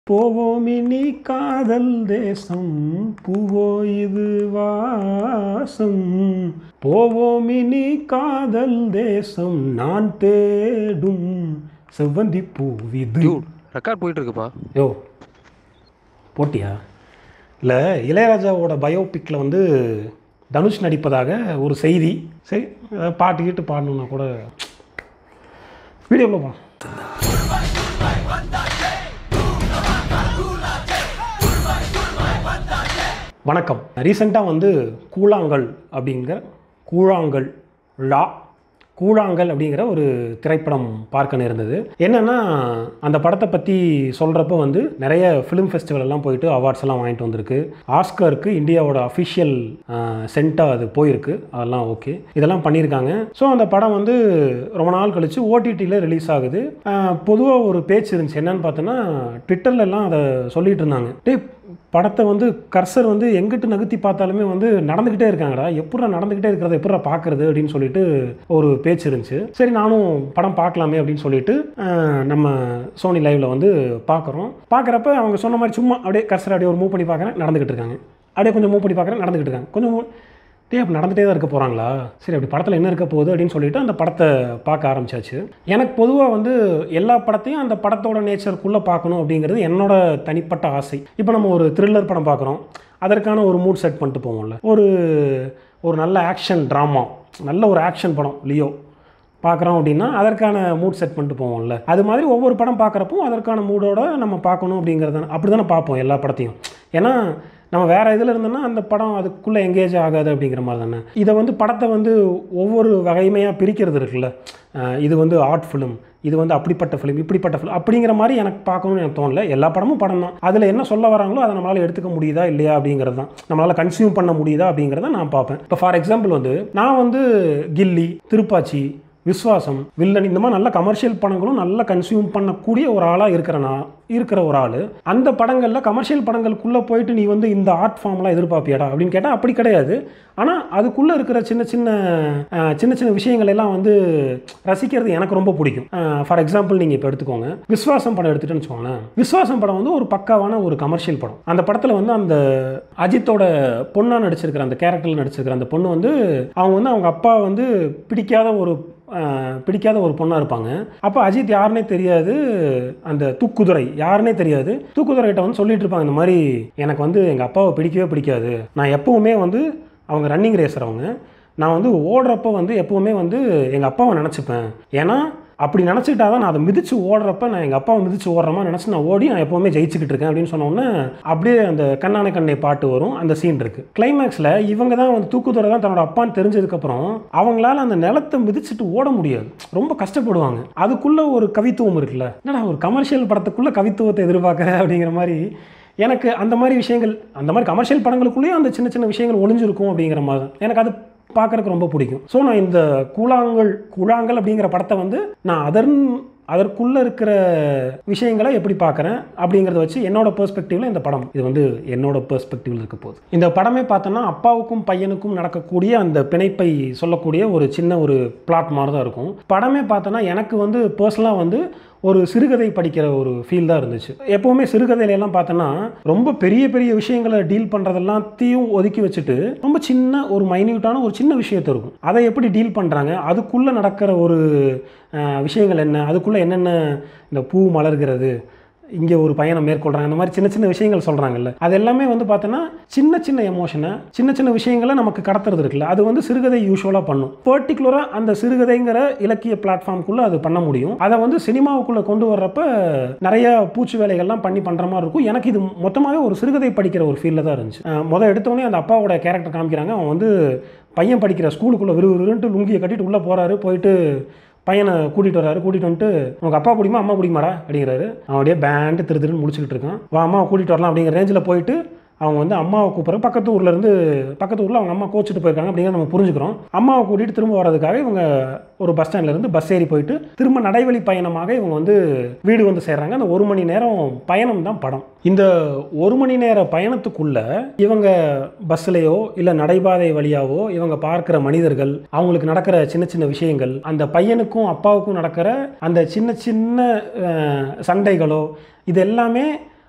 போவோம் இனி காதல் தேசம் பூவோ இது வாசம் போவோம் இனி காதல் தேசம் நான் தேடும் செவ்வந்தி பூவிது டியூட் ரெக்கார்ட் போயிட்டு இருக்குப்பா யோ போட்டியா இல்லை இளையராஜாவோட பயோபிக்கில் வந்து தனுஷ் நடிப்பதாக ஒரு செய்தி சரி ஏதாவது பாட்டு கீட்டு பாடணுன்னா கூட வீடியோவில் போகலாம் வணக்கம் ரீசெண்டாக வந்து கூழாங்கல் அப்படிங்கிற கூழாங்கல் லா கூழாங்கல் அப்படிங்கிற ஒரு திரைப்படம் பார்க்க நேர்ந்தது என்னென்னா அந்த படத்தை பற்றி சொல்கிறப்ப வந்து நிறைய ஃபிலிம் ஃபெஸ்டிவல் எல்லாம் போயிட்டு அவார்ட்ஸ் எல்லாம் வாங்கிட்டு வந்திருக்கு ஆஸ்கருக்கு இந்தியாவோட அஃபிஷியல் சென்ட்டாக அது போயிருக்கு அதெல்லாம் ஓகே இதெல்லாம் பண்ணியிருக்காங்க ஸோ அந்த படம் வந்து ரொம்ப நாள் கழித்து ஓடிடியில் ரிலீஸ் ஆகுது பொதுவாக ஒரு பேச்சு இருந்துச்சு என்னன்னு பார்த்தோன்னா ட்விட்டர்ல எல்லாம் அதை சொல்லிட்டு இருந்தாங்க டேய் படத்தை வந்து கர்சர் வந்து எங்கிட்டு நகர்த்தி பார்த்தாலுமே வந்து நடந்துக்கிட்டே இருக்காங்கடா எப்படா நடந்துக்கிட்டே இருக்கிறத எப்படா பார்க்கறது அப்படின்னு சொல்லிட்டு ஒரு பேச்சு இருந்துச்சு சரி நானும் படம் பார்க்கலாமே அப்படின்னு சொல்லிட்டு அஹ், நம்ம சோனி லைவ்ல வந்து பார்க்குறோம் பார்க்குறப்ப அவங்க சொன்ன மாதிரி சும்மா அப்படியே கர்சர் அப்படியே ஒரு மூவ் பண்ணி பார்க்குறேன் நடந்துக்கிட்டு இருக்காங்க அப்படியே கொஞ்சம் மூவ் பண்ணி பார்க்குறேன் நடந்துக்கிட்டு இருக்காங்க கொஞ்சம் move- டேய் அப்படி நடந்துகிட்டே தான் இருக்க போகிறாங்களா சரி அப்படி படத்தில் என்ன இருக்க போகுது அப்படின்னு சொல்லிட்டு அந்த படத்தை பார்க்க ஆரம்பிச்சாச்சு எனக்கு பொதுவாக வந்து எல்லா படத்தையும் அந்த படத்தோட நேச்சருக்குள்ளே பார்க்கணும் அப்படிங்கிறது என்னோட தனிப்பட்ட ஆசை இப்போ நம்ம ஒரு த்ரில்லர் படம் பார்க்குறோம் அதற்கான ஒரு மூட் செட் பண்ணிட்டு போவோம்ல ஒரு ஒரு நல்ல ஆக்ஷன் ட்ராமா நல்ல ஒரு ஆக்ஷன் படம் லியோ பார்க்குறோம் அப்படின்னா அதற்கான மூட் செட் பண்ணிட்டு போவோம்ல அது மாதிரி ஒவ்வொரு படம் பார்க்குறப்போ அதற்கான மூடோட நம்ம பார்க்கணும் அப்படிங்கிறத அப்படி தானே பார்ப்போம் எல்லா படத்தையும் ஏன்னா நம்ம வேறு இதில் இருந்தோம்னா அந்த படம் அதுக்குள்ளே எங்கேஜ் ஆகாது அப்படிங்கிற மாதிரி தானே இதை வந்து படத்தை வந்து ஒவ்வொரு வகைமையாக பிரிக்கிறது இருக்குல்ல அஹ் இது வந்து ஆர்ட் ஃபிலிம் இது வந்து அப்படிப்பட்ட ஃபிலிம் இப்படிப்பட்ட ஃபிலிம் அப்படிங்கிற மாதிரி எனக்கு பார்க்கணும்னு எனக்கு தோணல எல்லா படமும் படம் தான் அதில் என்ன சொல்ல வராங்களோ அதை நம்மளால் எடுத்துக்க முடியுதா இல்லையா அப்படிங்கிறது தான் நம்மளால் கன்சியூம் பண்ண முடியுதா அப்படிங்கிறத நான் பார்ப்பேன் இப்போ ஃபார் எக்ஸாம்பிள் வந்து நான் வந்து கில்லி திருப்பாச்சி விஸ்வாசம் வில்லன் இந்த மாதிரி நல்ல கமர்ஷியல் படங்களும் நல்லா கன்சியூம் பண்ணக்கூடிய ஒரு ஆளாக இருக்கிறனா இருக்கிற ஒரு ஆள் அந்த படங்களில் கமர்ஷியல் படங்களுக்குள்ளே போயிட்டு நீ வந்து இந்த ஆர்ட் ஃபார்ம்லாம் எதிர்பார்ப்பியாடா அப்படின்னு கேட்டால் அப்படி கிடையாது ஆனால் அதுக்குள்ளே இருக்கிற சின்ன சின்ன அஹ், சின்ன சின்ன விஷயங்கள் எல்லாம் வந்து ரசிக்கிறது எனக்கு ரொம்ப பிடிக்கும் ஃபார் எக்ஸாம்பிள் நீங்கள் இப்போ எடுத்துக்கோங்க விஸ்வாசம் படம் எடுத்துட்டேன்னு வச்சுக்கோங்களேன் விஸ்வாசம் படம் வந்து ஒரு பக்காவான ஒரு கமர்ஷியல் படம் அந்த படத்தில் வந்து அந்த அஜித்தோட பொண்ணாக நடிச்சிருக்கிற அந்த கேரக்டரில் நடிச்சிருக்கிற அந்த பொண்ணு வந்து அவங்க வந்து அவங்க அப்பா வந்து பிடிக்காத ஒரு அஹ், பிடிக்காத ஒரு பொண்ணாக இருப்பாங்க அப்போ அஜித் யாருன்னே தெரியாது அந்த தூக்குதுரை யாருன்னே தெரியாது தூக்குதுரைகிட்ட வந்து சொல்லிட்டு இருப்பாங்க இந்த மாதிரி எனக்கு வந்து எங்கள் அப்பாவை பிடிக்கவே பிடிக்காது நான் எப்பவுமே வந்து அவங்க ரன்னிங் ரேசர் அவங்க நான் வந்து ஓடுறப்ப வந்து எப்பவுமே வந்து எங்கள் அப்பாவை நினச்சிப்பேன் ஏன்னா அப்படி நினச்சிக்கிட்டா தான் நான் அதை மிதிச்சு ஓடுறப்ப நான் எங்கள் அப்பாவை மிதிச்சு ஓடுறமா நினச்சி நான் ஓடி நான் எப்போவுமே ஜெயிச்சுக்கிட்டு இருக்கேன் அப்படின்னு சொன்னோன்னே அப்படியே அந்த கண்ணான கண்ணை பாட்டு வரும் அந்த சீன் இருக்குது கிளைமேக்ஸில் இவங்க தான் வந்து தூக்குதுறை தான் தன்னோட அப்பான்னு தெரிஞ்சதுக்கப்புறம் அவங்களால அந்த நிலத்தை மிதிச்சிட்டு ஓட முடியாது ரொம்ப கஷ்டப்படுவாங்க அதுக்குள்ளே ஒரு கவித்துவம் இருக்குல்ல என்னடா ஒரு கமர்ஷியல் படத்துக்குள்ளே கவித்துவத்தை எதிர்பார்க்குற அப்படிங்கிற மாதிரி எனக்கு அந்த மாதிரி விஷயங்கள் அந்த மாதிரி கமர்ஷியல் படங்களுக்குள்ளேயும் அந்த சின்ன சின்ன விஷயங்கள் ஒளிஞ்சிருக்கும் அப்படிங்கிற மாதிரி தான். எனக்கு அது பார்க்கறதுக்கு ரொம்ப பிடிக்கும் ஸோ நான் இந்த கூழாங்கல் கூழாங்கல் அப்படிங்கிற படத்தை வந்து நான் அதன் அதற்குள்ளே இருக்கிற விஷயங்களை எப்படி பார்க்குறேன் அப்படிங்கிறத வச்சு என்னோட பெர்ஸ்பெக்டிவில் இந்த படம் இது வந்து என்னோட பெர்ஸ்பெக்டிவில் இருக்க போகுது இந்த படமே பார்த்தோன்னா அப்பாவுக்கும் பையனுக்கும் நடக்கக்கூடிய அந்த பிணைப்பை சொல்லக்கூடிய ஒரு சின்ன ஒரு பிளாட் மாதிரி தான் இருக்கும் படமே பார்த்தோன்னா எனக்கு வந்து பர்சனலாக வந்து ஒரு சிறுகதை படிக்கிற ஒரு ஃபீல் தான் இருந்துச்சு எப்போவுமே சிறுகதையில எல்லாம் பார்த்தோன்னா ரொம்ப பெரிய பெரிய விஷயங்களை டீல் பண்ணுறதெல்லாத்தையும் ஒதுக்கி வச்சுட்டு ரொம்ப சின்ன ஒரு மைன்யூட்டான ஒரு சின்ன விஷயத்தை இருக்கும் அதை எப்படி டீல் பண்ணுறாங்க அதுக்குள்ளே நடக்கிற ஒரு அஹ், விஷயங்கள் என்ன அதுக்குள்ளே என்னென்ன இந்த பூ மலர்கிறது இங்கே ஒரு பயணம் மேற்கொள்கிறாங்க அந்த மாதிரி சின்ன சின்ன விஷயங்கள் சொல்கிறாங்கல்ல அது எல்லாமே வந்து பார்த்தோன்னா சின்ன சின்ன எமோஷனை சின்ன சின்ன விஷயங்களை நமக்கு கடத்துறது இருக்குல்ல அது வந்து சிறுகதை யூஸ்வலாக பண்ணும் பர்டிகுலராக அந்த சிறுகதைங்கிற இலக்கிய பிளாட்ஃபார்ம்குள்ளே அது பண்ண முடியும் அதை வந்து சினிமாவுக்குள்ளே கொண்டு வர்றப்ப நிறைய பூச்சி வேலைகள்லாம் பண்ணி பண்ணுற மாதிரி இருக்கும் எனக்கு இது மொத்தமாகவே ஒரு சிறுகதை படிக்கிற ஒரு ஃபீலில் தான் இருந்துச்சு அஹ் முத எடுத்தோடனே அந்த அப்பாவோட கேரக்டர் காமிக்கிறாங்க அவன் வந்து பையன் படிக்கிற ஸ்கூலுக்குள்ளே விறுவிறுன்ட்டு லுங்கியை கட்டிட்டு உள்ளே போகிறாரு போயிட்டு பையனை கூட்டிகிட்டு வராரு கூட்டிகிட்டு வந்துட்டு உனக்கு அப்பா பிடிக்குமா அம்மா பிடிக்குமாடா அப்படிங்கிறாரு அவன் அப்படியே பேண்டு திரு திருன்னு முடிச்சுக்கிட்டு இருக்கான் வா அம்மாவை கூட்டிகிட்டு வரலாம் அப்படிங்கிற ரேஞ்சில் போயிட்டு அவங்க வந்து அம்மாவை கூப்பிட்ற பக்கத்து ஊர்ல இருந்து பக்கத்து ஊரில் அவங்க அம்மா கோச்சிட்டு போயிருக்காங்க அப்படிங்கிறத நம்ம புரிஞ்சுக்கிறோம் அம்மாவை கூட்டிகிட்டு திரும்ப வர்றதுக்காக இவங்க ஒரு பஸ் ஸ்டாண்ட்ல இருந்து பஸ் ஏறி போயிட்டு திரும்ப நடைவழி பயணமாக இவங்க வந்து வீடு வந்து சேர்றாங்க அந்த ஒரு மணி நேரம் பயணம் தான் படம் இந்த ஒரு மணி நேர பயணத்துக்குள்ள இவங்க பஸ்லையோ இல்லை நடைபாதை வழியாவோ இவங்க பார்க்குற மனிதர்கள் அவங்களுக்கு நடக்கிற சின்ன சின்ன விஷயங்கள் அந்த பையனுக்கும் அப்பாவுக்கும் நடக்கிற அந்த சின்ன சின்ன அஹ், சண்டைகளோ இது எல்லாமே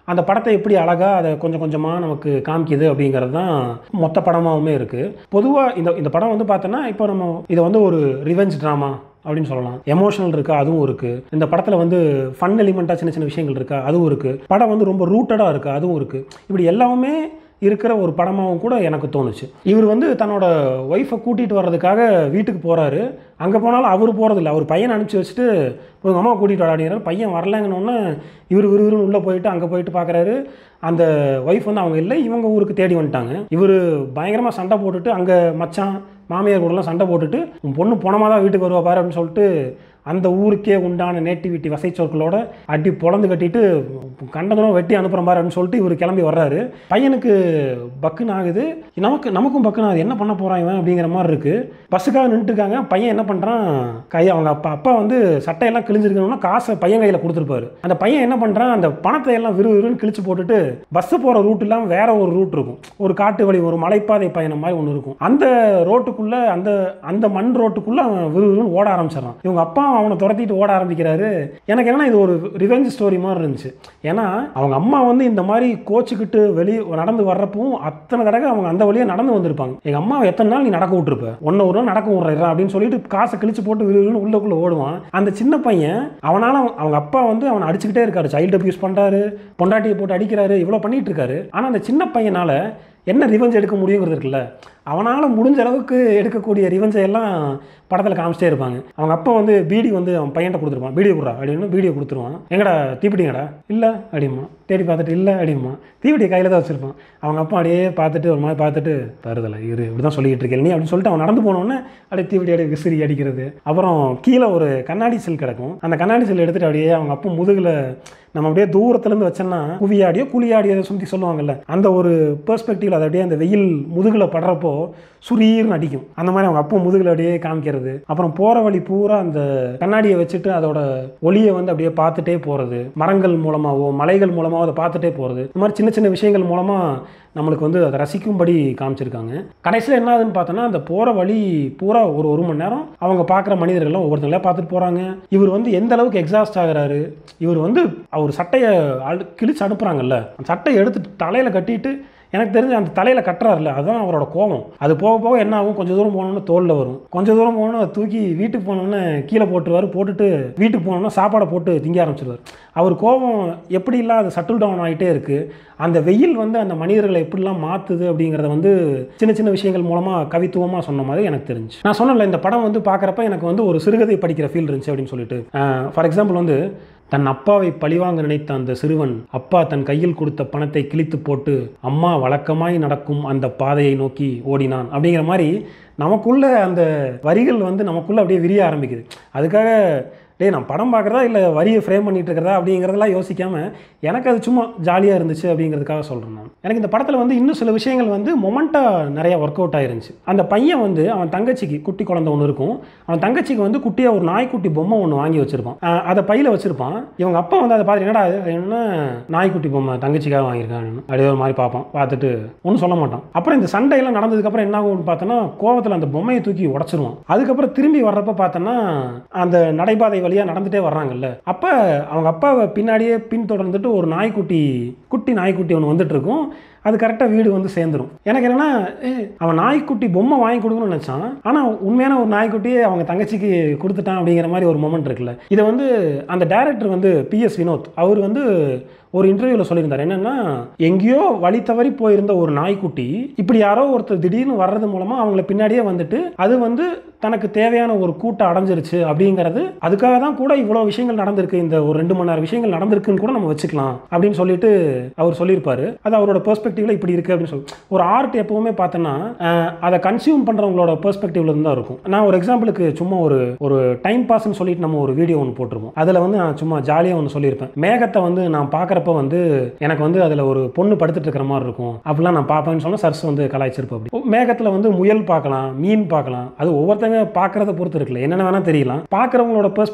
அந்த படத்தை எப்படி அழகாக அதை கொஞ்சம் கொஞ்சமாக நமக்கு காமிக்குது அப்படிங்கிறது தான் மொத்த படமாகவுமே இருக்குது பொதுவாக இந்த இந்த படம் வந்து பார்த்தோன்னா இப்போ நம்ம இதை வந்து ஒரு ரிவெஞ்ச் ட்ராமா அப்படின்னு சொல்லலாம் எமோஷனல் இருக்கா அதுவும் இருக்குது இந்த படத்தில் வந்து ஃபன் எலிமெண்ட்டாக சின்ன சின்ன விஷயங்கள் இருக்கா அதுவும் இருக்குது படம் வந்து ரொம்ப ரூட்டடாக இருக்குது அதுவும் இருக்குது இப்படி எல்லாமே இருக்கிற ஒரு படமாகவும் கூட எனக்கு தோணுச்சு இவர் வந்து தன்னோட ஒய்ஃபை கூட்டிகிட்டு வர்றதுக்காக வீட்டுக்கு போகிறாரு அங்கே போனாலும் அவர் போகிறதில்ல அவர் பையனை அனுப்பிச்சி வச்சுட்டு உங்கள் அம்மா கூட்டிகிட்டு விளையாடுறாரு பையன் வரலங்கன்னொன்னே இவர் விறுவிறுன்னு உள்ளே போயிட்டு அங்கே போயிட்டு பார்க்குறாரு அந்த ஒய்ஃப் வந்து அவங்க இல்லை இவங்க ஊருக்கு தேடி வந்துட்டாங்க இவர் பயங்கரமாக சண்டை போட்டுட்டு அங்கே மச்சான் மாமியார் கூடலாம் சண்டை போட்டுட்டு உன் பொண்ணு போனமா தான் வீட்டுக்கு வருவா பாரு அப்படின்னு சொல்லிட்டு அந்த ஊருக்கே உண்டான நேட்டிவிட்டி வசை சொற்களோட அடி பொழந்து கட்டிட்டு கண்டதனம் வெட்டி அனுப்புகிற மாதிரி அப்படின்னு சொல்லிட்டு இவர் கிளம்பி வர்றாரு பையனுக்கு பக்குன்னு ஆகுது நமக்கு நமக்கும் பக்குன்னு ஆகுது என்ன பண்ண போகிறான் இவன் அப்படிங்கிற மாதிரி இருக்குது பஸ்ஸுக்காக நின்றுட்டுருக்காங்க பையன் என்ன பண்ணுறான் கை அவங்க அப்பா அப்பா வந்து சட்டையெல்லாம் கிழிஞ்சிருக்கணும்னா காசை பையன் கையில் கொடுத்துருப்பாரு அந்த பையன் என்ன பண்ணுறான் அந்த பணத்தை எல்லாம் விறு விறுன்னு கிழிச்சு போட்டுட்டு பஸ்ஸு போகிற ரூட் இல்லாமல் வேற ஒரு ரூட் இருக்கும் ஒரு காட்டு வழி ஒரு மலைப்பாதை பயணம் மாதிரி ஒன்று இருக்கும் அந்த ரோட்டுக்குள்ளே அந்த அந்த மண் ரோட்டுக்குள்ளே அவன் விறுவிறுன்னு ஓட ஆரம்பிச்சிடறான் இவங்க அப்பா அவனை துரத்திட்டு ஓட ஆரம்பிக்கிறாரு எனக்கு என்னன்னா இது ஒரு ரிவெஞ்ச் ஸ்டோரி மாதிரி இருந்துச்சு ஏன்னா அவங்க அம்மா வந்து இந்த மாதிரி கோச்சுக்கிட்டு வெளியே நடந்து வர்றப்பவும் அத்தனை தடவை அவங்க அந்த வழியாக நடந்து வந்திருப்பாங்க எங்கள் அம்மாவை எத்தனை நாள் நீ நடக்க விட்டுருப்ப ஒன்று ஒரு நாள் நடக்க விட்றா அப்படின்னு சொல்லிட்டு காசை கிழிச்சு போட்டு விறுவிறுன்னு உள்ளுக்குள்ளே ஓடுவான் அந்த சின்ன பையன் அவனால் அவங்க அப்பா வந்து அவனை அடிச்சுக்கிட்டே இருக்காரு சைல்டு அபியூஸ் பண்ணுறாரு பொண்டாட்டியை போட்டு அடிக்கிறாரு இவ்வளோ பண்ணிட்டு இருக்காரு ஆனால் அந்த சின்ன பையனால் என்ன ரிவெஞ்ச் எடுக்க முடியுங்கிறது இருக்குல்ல அவனால் முடிஞ்ச அளவுக்கு எடுக்கக்கூடிய ரிவெஞ்சை எல்லாம் படத்தில் காமிச்சிட்டே இருப்பாங்க அவங்க அப்பா வந்து பீடி வந்து அவன் பையன்ட்ட கொடுத்துருப்பான் பீடியை கொடுறா அப்படின்னு பீடியை கொடுத்துருவான் எங்கடா தீப்பிடிங்கடா இல்லை அப்படிமா தேடி பார்த்துட்டு இல்லை அப்படிமா தீப்பிடியை கையில் தான் வச்சுருப்பான் அவங்க அப்பா அப்படியே பார்த்துட்டு ஒரு மாதிரி பார்த்துட்டு தருதலை இரு இப்படி தான் சொல்லிட்டு இருக்கேன் நீ அப்படின்னு சொல்லிட்டு அவன் நடந்து போனோடனே அப்படியே தீப்பிடி அப்படியே விசிறி அடிக்கிறது அப்புறம் கீழே ஒரு கண்ணாடி செல் கிடக்கும் அந்த கண்ணாடி செல் எடுத்துகிட்டு அப்படியே அவங்க அப்பா முதுகில் நம்ம அப்படியே தூரத்துலேருந்து வச்சோன்னா குவியாடியோ குழியாடியோ சுற்றி சொல்லுவாங்கல்ல அந்த ஒரு பெர்ஸ்பெக்டிவில் அது அப்படியே அந்த வெயில் முதுகில் படுறப்போ சுரீர்னு அடிக்கும் அந்த மாதிரி அவங்க அப்பா முதுகில் அப்படியே காமிக்கிறது அப்புறம் போகிற வழி பூரா அந்த கண்ணாடியை வச்சுட்டு அதோட ஒளியை வந்து அப்படியே பார்த்துட்டே போகிறது மரங்கள் மூலமாகவோ மலைகள் மூலமாகவோ அதை பார்த்துட்டே போகிறது இந்த மாதிரி சின்ன சின்ன விஷயங்கள் மூலமாக நம்மளுக்கு வந்து அதை ரசிக்கும்படி காமிச்சிருக்காங்க கடைசியில் என்ன ஆகுதுன்னு பார்த்தோன்னா அந்த போகிற வழி பூரா ஒரு ஒரு மணி நேரம் அவங்க பார்க்குற மனிதர்கள்லாம் ஒவ்வொருத்தங்களே பார்த்துட்டு போகிறாங்க இவர் வந்து எந்த அளவுக்கு எக்ஸாஸ்ட் ஆகுறாரு இவர் வந்து அவர் சட்டையை அழு கிழிச்சு அனுப்புகிறாங்கல்ல அந்த சட்டையை எடுத்து தலையில் கட்டிட்டு எனக்கு தெரிஞ்சு அந்த தலையில் கட்டுறாருல அதுதான் அவரோட கோபம் அது போக போக என்ன ஆகும் கொஞ்சம் தூரம் போனோன்னு தோலில் வரும் கொஞ்சம் தூரம் போனோன்னு அதை தூக்கி வீட்டுக்கு போனோன்னே கீழே போட்டுருவார் போட்டுட்டு வீட்டுக்கு போனோன்னா சாப்பாடை போட்டு திங்க ஆரம்பிச்சிருவார் அவர் கோபம் எப்படிலாம் அது சட்டில் டவுன் ஆகிட்டே இருக்குது அந்த வெயில் வந்து அந்த மனிதர்களை எப்படிலாம் மாற்றுது அப்படிங்கிறத வந்து சின்ன சின்ன விஷயங்கள் மூலமாக கவித்துவமாக சொன்ன மாதிரி எனக்கு தெரிஞ்சு நான் சொன்னல இந்த படம் வந்து பார்க்குறப்ப எனக்கு வந்து ஒரு சிறுகதை படிக்கிற ஃபீல் இருந்துச்சு அப்படின்னு சொல்லிட்டு ஃபார் எக்ஸாம்பிள் வந்து தன் அப்பாவை பழிவாங்க நினைத்த அந்த சிறுவன் அப்பா தன் கையில் கொடுத்த பணத்தை கிழித்து போட்டு அம்மா வழக்கமாய் நடக்கும் அந்த பாதையை நோக்கி ஓடினான் அப்படிங்கிற மாதிரி நமக்குள்ள அந்த வரிகள் வந்து நமக்குள்ள அப்படியே விரிய ஆரம்பிக்குது அதுக்காக டேய் நான் படம் பார்க்குறதா இல்லை வரியை ஃப்ரேம் பண்ணிட்டு இருக்கிறதா அப்படிங்கிறதெல்லாம் யோசிக்காமல் எனக்கு அது சும்மா ஜாலியாக இருந்துச்சு அப்படிங்கிறதுக்காக சொல்கிறேன் நான் எனக்கு இந்த படத்தில் வந்து இன்னும் சில விஷயங்கள் வந்து மொமெண்ட்டாக நிறைய ஒர்க் அவுட் ஆயிருந்துச்சு அந்த பையன் வந்து அவன் தங்கச்சிக்கு குட்டி குழந்தை ஒன்று இருக்கும் அவன் தங்கச்சிக்கு வந்து குட்டியாக ஒரு நாய்க்குட்டி பொம்மை ஒன்று வாங்கி வச்சிருப்பான் அஹ் அதை பையில் வச்சிருப்பான் இவங்க அப்பா வந்து அதை பார்த்து என்னடா இது என்ன நாய்க்குட்டி பொம்மை தங்கச்சிக்காக வாங்கியிருக்கான் அப்படின்னு அப்படியே ஒரு மாதிரி பார்ப்பான் பார்த்துட்டு ஒன்றும் சொல்ல மாட்டான் அப்புறம் இந்த சண்டையெல்லாம் நடந்ததுக்கப்புறம் என்ன ஆகும்னு பார்த்தோன்னா கோவத்தில் அந்த பொம்மையை தூக்கி உடச்சிருவான் அதுக்கப்புறம் திரும்பி வர்றப்ப பார்த்தோன்னா அந்த நடைபாதை வழியாக நடந்துகிட்டே வர்றாங்கல்ல அப்போ அவங்க அப்பாவை பின்னாடியே பின்தொடர்ந்துட்டு ஒரு நாய்க்குட்டி குட்டி நாய்க்குட்டி ஒன்று வந்துட்டு இருக்கும் அது கரெக்டாக வீடு வந்து சேர்ந்துரும் எனக்கு என்னன்னா ஏய், அவன் நாய்க்குட்டி பொம்மை வாங்கி கொடுக்கணும்னு நினச்சான் ஆனால் உண்மையான ஒரு நாய்க்குட்டியே அவங்க தங்கச்சிக்கு கொடுத்துட்டான் அப்படிங்கிற மாதிரி ஒரு மொமெண்ட் இருக்குல்ல இதை வந்து அந்த டைரக்டர் வந்து பிஎஸ் வினோத் அவர் வந்து ஒரு இன்டர்வியூவில் சொல்லியிருந்தார் என்னன்னா எங்கேயோ வழி தவறி போயிருந்த ஒரு நாய்க்குட்டி இப்படி யாரோ ஒருத்தர் திடீர்னு வர்றது மூலமாக அவங்கள பின்னாடியே வந்துட்டு அது வந்து தனக்கு தேவையான ஒரு கூட்டம் அடைஞ்சிருச்சு அப்படிங்கிறது அதுக்காக தான் கூட இவ்வளோ விஷயங்கள் நடந்திருக்கு இந்த ஒரு ரெண்டு மணி நேரம் விஷயங்கள் நடந்திருக்குன்னு கூட நம்ம வச்சுக்கலாம் அப்படின்னு சொல்லிட்டு அவர் சொல்லியிருப்பாரு அது அவரோட பெர்ஸ்பெக்டிவ்ல இப்படி இருக்கு அப்படின்னு சொல்லி ஒரு ஆர்ட் எப்பவுமே பார்த்தோன்னா அஹ், அதை கன்சியூம் பண்ணுறவங்களோட பெர்ஸ்பெக்டிவ்ல இருந்து தான் இருக்கும் நான் ஒரு எக்ஸாம்பிளுக்கு சும்மா ஒரு ஒரு டைம் பாஸ்ன்னு சொல்லிட்டு நம்ம ஒரு வீடியோ ஒன்று போட்டிருப்போம் அதில் வந்து நான் சும்மா ஜாலியாக ஒன்று சொல்லியிருப்பேன் மேகத்தை வந்து நான் பார்க்குறப்ப வந்து எனக்கு வந்து அதில் ஒரு பொண்ணு படுத்துட்டு இருக்கிற மாதிரி இருக்கும் அப்படிலாம் நான் பார்ப்பேன்னு சொன்னால் சர்ஸ் வந்து கலாய்ச்சிருப்போம் அப்படி மேகத்தில் வந்து முயல் பார்க்கலாம் மீன் பார்க்கலாம் அது ஒவ்வொருத்தங்க பார்க்குறத பொறுத்து இருக்குல்ல என்னென்ன வேணால் தெரியலாம் பார்க்குறவங்களோட பெர்ஸ்பெக்டிவ்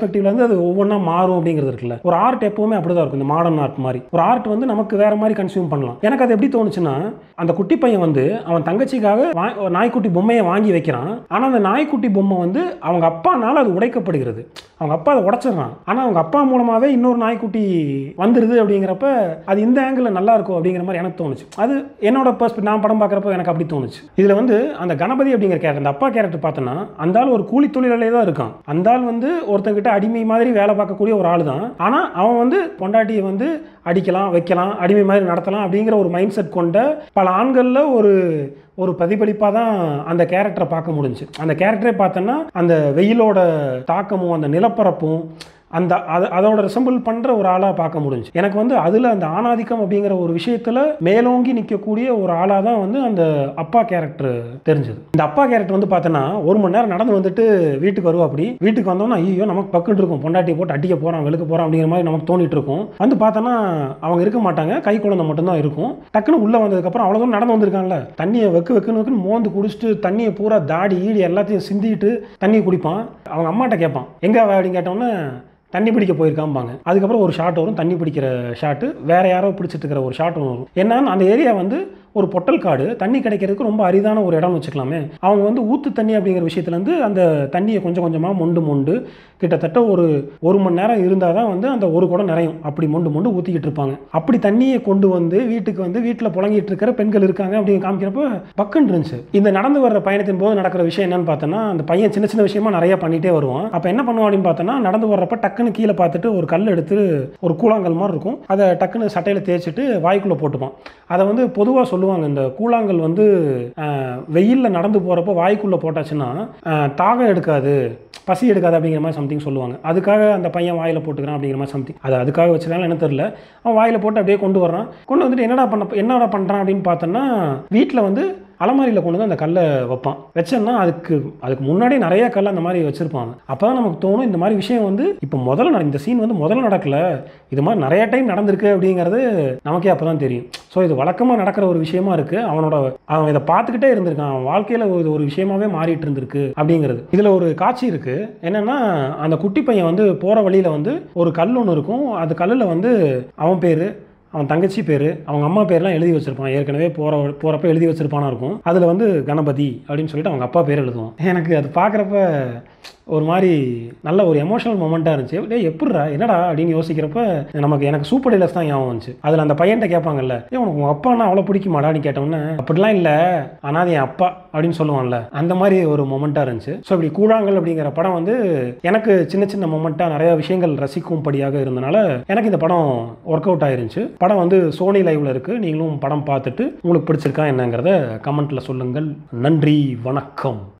பெர்ஸ்பெக்டிவ்லேருந்து அது ஒவ்வொன்றா மாறும் அப்படிங்கிறது இருக்குல்ல ஒரு ஆர்ட் எப்பவுமே அப்படி தான் இருக்கும் இந்த மாடர்ன் ஆர்ட் மாதிரி ஒரு ஆர்ட் வந்து நமக்கு வேற மாதிரி கன்சியூம் பண்ணலாம் எனக்கு அது எப்படி தோணுச்சுன்னா அந்த குட்டி பையன் வந்து அவன் தங்கச்சிக்காக வா- ஒரு நாய்க்குட்டி பொம்மையை வாங்கி வைக்கிறான் ஆனால் அந்த நாய்க்குட்டி பொம்மை வந்து அவங்க அப்பானால அது உடைக்கப்படுகிறது அவங்க அப்பா அதை உடைச்சிடுறான் ஆனால் அவங்க அப்பா மூலமாகவே இன்னொரு நாய்க்குட்டி வந்துடுது அப்படிங்கிறப்ப அது இந்த ஆங்கிளில் நல்லா இருக்கும் அப்படிங்கிற மாதிரி எனக்கு தோணுச்சு அது என்னோட பர்ஸ்பெக்ட் நான் படம் பார்க்குறப்ப எனக்கு அப்படி தோணுச்சு இதில் வந்து அந்த கணபதி அப்படிங்கிற கேரக்டர் அந்த அப்பா கேரக்டர் பார்த்தோன்னா அந்த ஆள் ஒரு கூலி தொழிலாளே தான் இருக்கான் அந்த ஆள் வந்து ஒருத்தங்கிட்ட அடிமை மாதிரி வேலை பார்க்கக்கூடிய ஒரு ஆள் தான் ஆனால் அவன் வந்து பொண்டாட்டியை வந்து அடிக்கலாம் வைக்கலாம் அடிமை மாதிரி நடத்தலாம் அப்படிங்கிற ஒரு மைண்ட் செட் கொண்ட பல ஆண்களில் ஒரு ஒரு பிரதிபலிப்பாக தான் அந்த கேரக்டரை பார்க்க முடிஞ்சுச்சு அந்த கேரக்டரே பார்த்தோன்னா அந்த வெயிலோட தாக்கமும் அந்த நிலப்பரப்பும் அந்த அது அதோட ரிசம்பிள் பண்ணுற ஒரு ஆளாக பார்க்க முடிஞ்சு எனக்கு வந்து அதில் அந்த ஆணாதிக்கம் அப்படிங்கிற ஒரு விஷயத்தில் மேலோங்கி நிற்கக்கூடிய ஒரு ஆளாக தான் வந்து அந்த அப்பா கேரக்டர் தெரிஞ்சது இந்த அப்பா கேரக்டர் வந்து பார்த்தோன்னா ஒரு மணி நேரம் நடந்து வந்துட்டு வீட்டுக்கு வருவா அப்படி வீட்டுக்கு வந்தோம்னா ஐயோ நமக்கு பக்குன்னு இருக்கும் பொண்டாட்டி போட்டு அடிக்க போகிறான் வெளுக்க போகிறான் அப்படிங்கிற மாதிரி நமக்கு தோணிட்டு இருக்கும் வந்து பார்த்தோன்னா அவங்க இருக்க மாட்டாங்க கை குழந்தை மட்டும்தான் இருக்கும் டக்குன்னு உள்ளே வந்ததுக்கப்புறம் அவ்வளோ தூரம் நடந்து வந்திருக்கான்ல தண்ணியை வெக்கு வெக்குன்னு வெக்குன்னு மோந்து குடிச்சிட்டு தண்ணியை பூரா தாடி ஈடி எல்லாத்தையும் சிந்திட்டு தண்ணியை குடிப்பான் அவங்க அம்மாட்ட கேட்பான் எங்கே அவ அப்படின்னு கேட்டோன்னே தண்ணி பிடிக்க போயிருக்காம்பாங்க அதுக்கப்புறம் ஒரு ஷாட் வரும் தண்ணி பிடிக்கிற ஷாட்டு வேற யாரோ பிடிச்சிட்டு இருக்கிற ஒரு ஷாட் வரும் என்னன்னா அந்த ஏரியா வந்து ஒரு பொட்டல் காடு தண்ணி கிடைக்கிறதுக்கு ரொம்ப அரிதான ஒரு இடம்னு வச்சுக்கலாமே அவங்க வந்து ஊத்து தண்ணி அப்படிங்கிற விஷயத்துலேருந்து அந்த தண்ணியை கொஞ்சம் கொஞ்சமாக மொண்டு மொண்டு கிட்டத்தட்ட ஒரு ஒரு மணி நேரம் இருந்தால் தான் வந்து அந்த ஒரு குடம் நிறையும் அப்படி மொண்டு மொண்டு ஊற்றிக்கிட்டு இருப்பாங்க அப்படி தண்ணியை கொண்டு வந்து வீட்டுக்கு வந்து வீட்டில் புழங்கிட்டு இருக்கிற பெண்கள் இருக்காங்க அப்படின்னு காமிக்கிறப்ப பக்குன்னு இருந்துச்சு இந்த நடந்து வர்ற பயணத்தின் போது நடக்கிற விஷயம் என்னன்னு பார்த்தோன்னா அந்த பையன் சின்ன சின்ன விஷயமா நிறைய பண்ணிட்டே வருவான் அப்போ என்ன பண்ணுவான் அப்படின்னு பார்த்தோன்னா நடந்து வர்றப்ப டக்குன்னு கீழே பார்த்துட்டு ஒரு கல் எடுத்து ஒரு கூழாங்கல் மாதிரி இருக்கும் அதை டக்குன்னு சட்டையில் தேய்ச்சிட்டு வாய்க்குள்ளே போட்டுப்பான் அதை வந்து பொதுவாக சொல்லுவாங்க இந்த கூழாங்கல் வந்து வெயிலில் நடந்து போகிறப்போ வாய்க்குள்ளே போட்டாச்சுன்னா ஆஹ், தாகம் எடுக்காது பசி எடுக்காது அப்படிங்கிற மாதிரி சம்திங் சொல்லுவாங்க அதுக்காக அந்த பையன் வாயில் போட்டுக்கிறான் அப்படிங்கிற மாதிரி சம்திங் அது அதுக்காக வச்சுருக்காங்க என்ன தெரியல அவன் வாயில் போட்டு அப்படியே கொண்டு வர்றான் கொண்டு வந்துட்டு என்னடா பண்ண என்னடா பண்ணுறான் அப்படின்னு பார்த்தோன்னா வீட்டில் வந்து அலமாரியில் கொண்டு வந்து அந்த கல்லை வைப்பான் வச்சோன்னா அதுக்கு அதுக்கு முன்னாடி நிறைய கல் அந்த மாதிரி வச்சுருப்பாங்க அப்போ தான் நமக்கு தோணும் இந்த மாதிரி விஷயம் வந்து இப்போ முதல்ல நட- இந்த சீன் வந்து முதல்ல நடக்கல இது மாதிரி நிறைய டைம் நடந்திருக்கு அப்படிங்கிறது நமக்கே அப்போ தான் தெரியும் ஸோ இது வழக்கமாக நடக்கிற ஒரு விஷயமா இருக்குது அவனோட அவன் இதை பார்த்துக்கிட்டே இருந்திருக்கான் அவன் வாழ்க்கையில் இது ஒரு விஷயமாவே மாறிட்டு இருந்திருக்கு அப்படிங்கிறது இதில் ஒரு காட்சி இருக்குது என்னென்னா அந்த குட்டி பையன் வந்து போகிற வழியில் வந்து ஒரு கல் ஒன்று இருக்கும் அது கல்லில் வந்து அவன் பேர் அவன் தங்கச்சி பேர் அவங்க அம்மா பேர்லாம் எழுதி வச்சிருப்பான் ஏற்கனவே போகிற போகிறப்ப எழுதி வச்சிருப்பானா இருக்கும் அதில் வந்து கணபதி அப்படின்னு சொல்லிட்டு அவங்க அப்பா பேர் எழுதுவான் எனக்கு அது பார்க்குறப்ப ஒரு மாதிரி நல்ல ஒரு எமோஷனல் மூமெண்ட்டாக இருந்துச்சு டேய் எப்படிடா என்னடா அப்படின்னு யோசிக்கிறப்ப நமக்கு எனக்கு சூப்பர் டீலர்ஸ் தான் ஞாபகம் வந்துச்சு அதில் அந்த பையன்ட்ட கேட்பாங்கல்ல ஏ உனக்கு உங்கள் அப்பானா அவ்வளோ பிடிக்குமாடான்னு கேட்டோன்னே அப்படிலாம் இல்லை ஆனால் அது என் அப்பா அப்படின்னு சொல்லுவான்ல அந்த மாதிரி ஒரு மொமெண்ட்டாக இருந்துச்சு ஸோ இப்படி கூழாங்கல் அப்படிங்கிற படம் வந்து எனக்கு சின்ன சின்ன மொமெண்ட்டாக நிறைய விஷயங்கள் ரசிக்கும்படியாக இருந்தனால எனக்கு இந்த படம் ஒர்க் அவுட் ஆயிருந்துச்சு படம் வந்து சோனி லைவ்ல இருக்கு நீங்களும் படம் பார்த்துட்டு உங்களுக்கு பிடிச்சிருக்கா என்னங்கிறத கமெண்ட்ல சொல்லுங்கள் நன்றி வணக்கம்